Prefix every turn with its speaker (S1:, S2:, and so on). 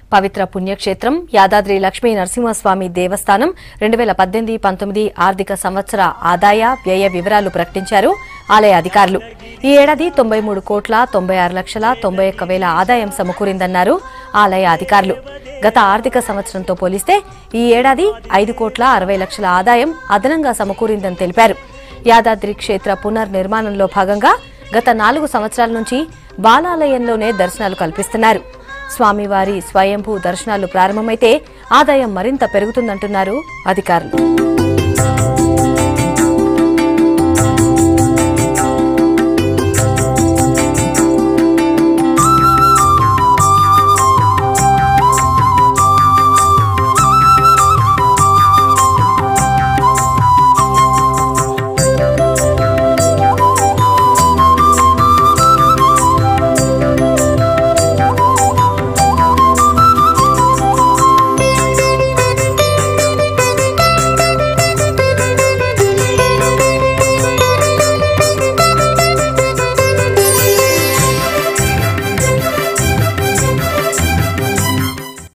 S1: పవిత్ర పుణ్యక్షేత్రం యాదాద్రి లక్ష్మీ నరసింహస్వామి దేవస్థానం రెండు వేల పద్దెనిమిది పంతొమ్మిది ఆర్థిక సంవత్సర ఆదాయ వ్యయ వివరాలు ప్రకటించారు ఆలయ అధికారులు ఈ ఏడాది తొంభై మూడు కోట్ల తొంభై ఆరు లక్షల తొంభై ఒక్క వేల ఆదాయం సమకూరిందన్నారు ఆలయ అధికారులు గత ఆర్థిక సంవత్సరంతో పోలిస్తే ఈ ఏడాది ఐదు కోట్ల అరవై లక్షల ఆదాయం అదనంగా సమకూరిందని తెలిపారు యాదాద్రి క్షేత్ర పునర్నిర్మాణంలో భాగంగా గత నాలుగు సంవత్సరాల నుంచి బాలాలయంలోనే దర్శనాలు కల్పిస్తున్నారు స్వామివారి స్వయంభూ దర్శనాలు ప్రారంభమైతే ఆదాయం మరింత పెరుగుతుందంటున్నారు అధికారులు